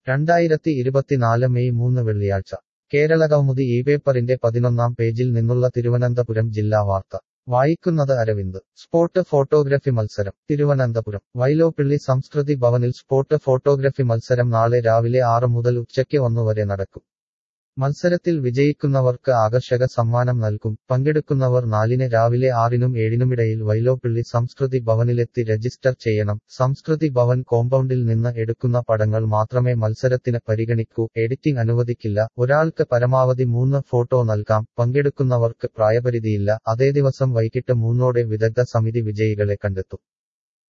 രണ്ടായിരത്തി ഇരുപത്തിനാല് മെയ് മൂന്ന് വെള്ളിയാഴ്ച കേരളകൗമുദി ഈ പേപ്പറിന്റെ പതിനൊന്നാം പേജിൽ നിന്നുള്ള തിരുവനന്തപുരം ജില്ലാ വാർത്ത വായിക്കുന്നത് അരവിന്ദ് സ്പോട്ട് ഫോട്ടോഗ്രഫി മത്സരം തിരുവനന്തപുരം വൈലോപ്പിള്ളി സംസ്കൃതി ഭവനിൽ സ്പോട്ട് ഫോട്ടോഗ്രഫി മത്സരം നാളെ രാവിലെ ആറ് മുതൽ ഉച്ചയ്ക്ക് ഒന്ന് വരെ നടക്കും മത്സരത്തിൽ വിജയിക്കുന്നവർക്ക് ആകർഷക സമ്മാനം നൽകും പങ്കെടുക്കുന്നവർ നാലിന് രാവിലെ ആറിനും ഏഴിനുമിടയിൽ വൈലോപ്പിള്ളി സംസ്കൃതി ഭവനിലെത്തി രജിസ്റ്റർ ചെയ്യണം സംസ്കൃതി ഭവൻ കോമ്പൗണ്ടിൽ നിന്ന് എടുക്കുന്ന പടങ്ങൾ മാത്രമേ മത്സരത്തിന് പരിഗണിക്കൂ എഡിറ്റിംഗ് അനുവദിക്കില്ല ഒരാൾക്ക് പരമാവധി മൂന്ന് ഫോട്ടോ നൽകാം പങ്കെടുക്കുന്നവർക്ക് പ്രായപരിധിയില്ല അതേ ദിവസം വൈകിട്ട് മൂന്നോടെ വിദഗ്ധ സമിതി വിജയികളെ കണ്ടെത്തും